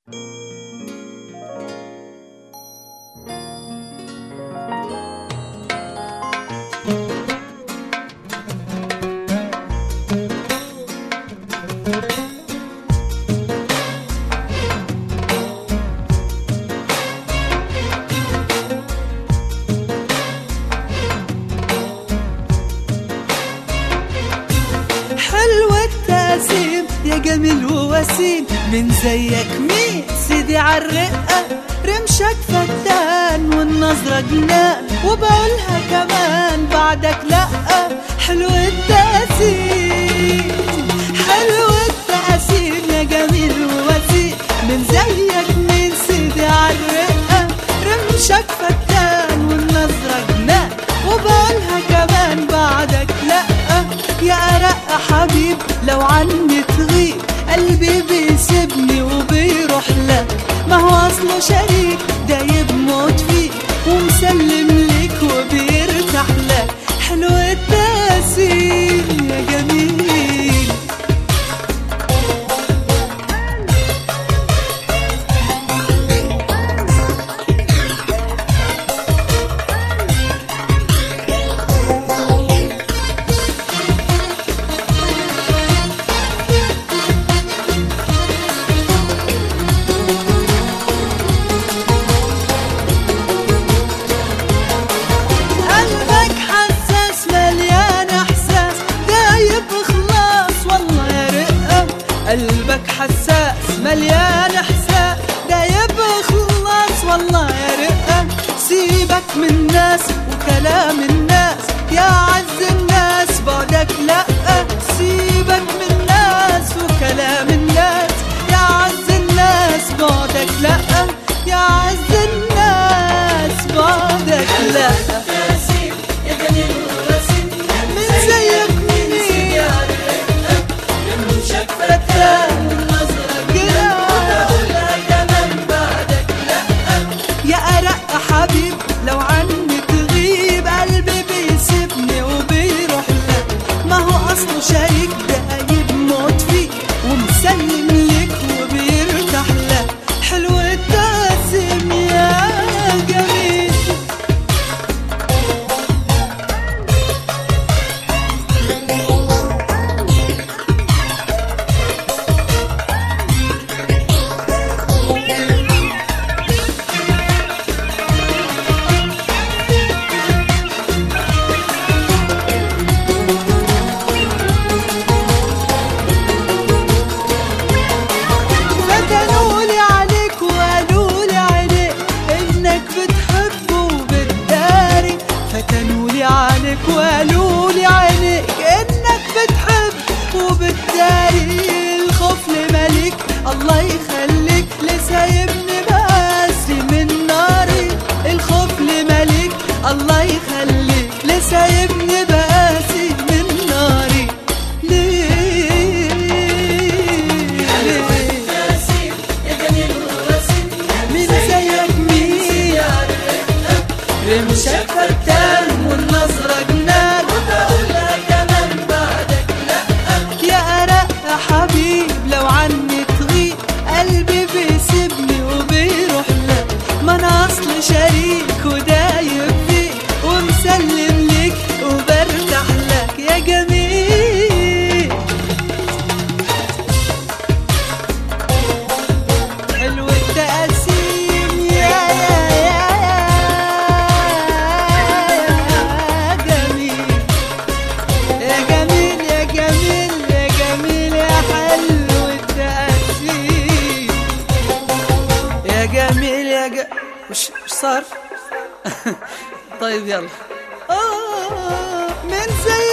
حلوة التقسيم يا جميل ووسيم من زيك مين سيدي عالرقة رمشك فتان والنظرة جنان وبقولها كمان بعدك لأ حلو التقسيم حلو التقسيم يا جميل ووسيم من زيك مين سيدي عالرقة رمشك فتان والنظرة جنان وبقولها كمان بعدك لأ يا أرق حبيب لو عني تغيب قلبي بيسيبني وبيروح لك ما هو أصله شريك دايب موت فيك ومسلم ليك وبيرتاح لك حلو التأثير يا جميل قلبك حساس مليان احساس دايب خلاص والله يا رقه قلبك حساس مليان احساس دايب خلاص والله يا رقه سيبك من الناس وكلام الناس يا عز الناس بعدك لا سيبك من الناس وكلام الناس يا عز الناس بعدك لا يا عز الناس بعدك لا من زيك مني فتان يا أرق حبيب لو عني تغيب قلبي بيسيبني وبيروح لك ما هو أصله شريك دايب موت فيك ومسلم لك وبيرتاح لك حلو التقسيم يا جميل فتنولي عليك وقالولي عليك انك بتحبه وبتداري فتنولي عليك وقالولي عليك انك بتحب وبتداري الخوف لملك الله يخليك لسايبني بس من ناري الخوف لملك الله يخليك لسايبني بس من ناري ليه ليه من زيك مين رمشك فتان والنظرة جنان وبقولها كمان بعدك لا يا أرق حبيب لو عني تغيب قلبي بيسيبني وبيروح لك ما أنا أصل شريك ودايب فيك ومسلم ليك وبرتاح لك يا جميل حلو التقسيم يا يا يا يا جميل يا جميل يا جميل يا جميل يا حلو التقسيم يا جميل يا ج... مش مش صار طيب يلا آه من زي